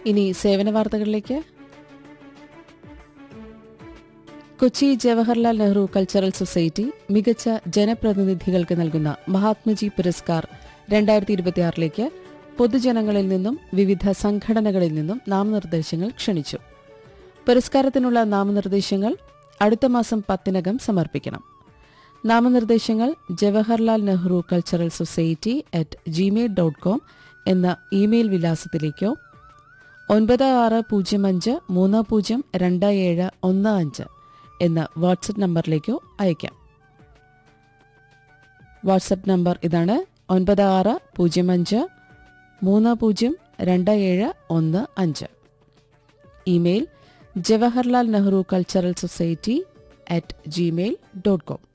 ഇനി സേവന വാർത്തകളിലേക്ക് കൊച്ചി ജവഹർലാൽ നെഹ്റു കൾച്ചറൽ സൊസൈറ്റി മികച്ച ജനപ്രതിനിധികൾക്ക് നൽകുന്ന മഹാത്മജി പുരസ്കാർ രണ്ടായിരത്തി ഇരുപത്തിയാറിലേക്ക് പൊതുജനങ്ങളിൽ നിന്നും വിവിധ സംഘടനകളിൽ നിന്നും നാമനിർദ്ദേശങ്ങൾ ക്ഷണിച്ചു പുരസ്കാരത്തിനുള്ള നാമനിർദ്ദേശങ്ങൾ അടുത്ത മാസം പത്തിനകം സമർപ്പിക്കണം നാമനിർദ്ദേശങ്ങൾ Jawaharlal Nehru cultural society at Gmail dot com എന്ന ഇമെയിൽ വിലാസത്തിലേക്കോ ഒൻപത് ആറ് പൂജ്യം അഞ്ച് മൂന്ന് പൂജ്യം രണ്ട് ഏഴ് ഒന്ന് അഞ്ച് എന്ന വാട്സപ്പ് നമ്പറിലേക്കോ അയക്കാം വാട്സപ്പ് നമ്പർ ഇതാണ് ഒൻപത് ആറ് പൂജ്യം അഞ്ച് മൂന്ന് പൂജ്യം രണ്ട് ഏഴ് ഒന്ന് അഞ്ച് email Jawaharlal Nehru cultural society at Gmail dot com